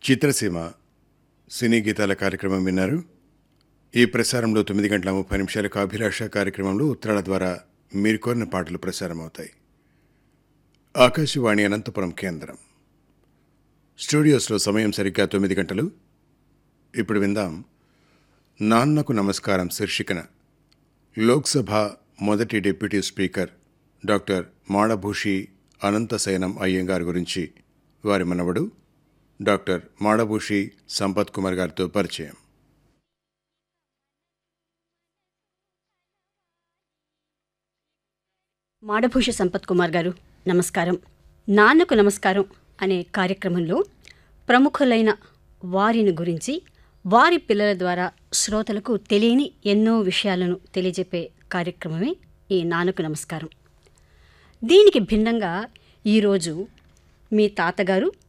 చిత్రసీమ సినీ గీతాల కార్యక్రమం విన్నారు ఈ ప్రసారంలో తొమ్మిది గంటల ముప్పై నిమిషాలకు అభిలాష కార్యక్రమంలో ఉత్తరాల ద్వారా మీరు కోరిన పాటలు ప్రసారం అవుతాయి ఆకాశవాణి అనంతపురం కేంద్రం స్టూడియోస్లో సమయం సరిగ్గా తొమ్మిది గంటలు ఇప్పుడు విందాం నాన్నకు నమస్కారం శీర్షికన లోక్సభ మొదటి deputy speaker doctor Madabhushi Ananthasayanam Ayyangar గురించి వారి మనవడు డాక్టర్ మాడభూషి సంపత్ కుమార్ గారితో పరిచయం మాడభూష సంపత్ కుమార్ గారు నమస్కారం నాన్నకు నమస్కారం అనే కార్యక్రమంలో ప్రముఖులైన వారిని గురించి వారి పిల్లల ద్వారా శ్రోతలకు తెలియని ఎన్నో విషయాలను తెలియజెప్పే కార్యక్రమమే ఈ నాన్నకు నమస్కారం దీనికి భిన్నంగా ఈరోజు మీ తాతగారు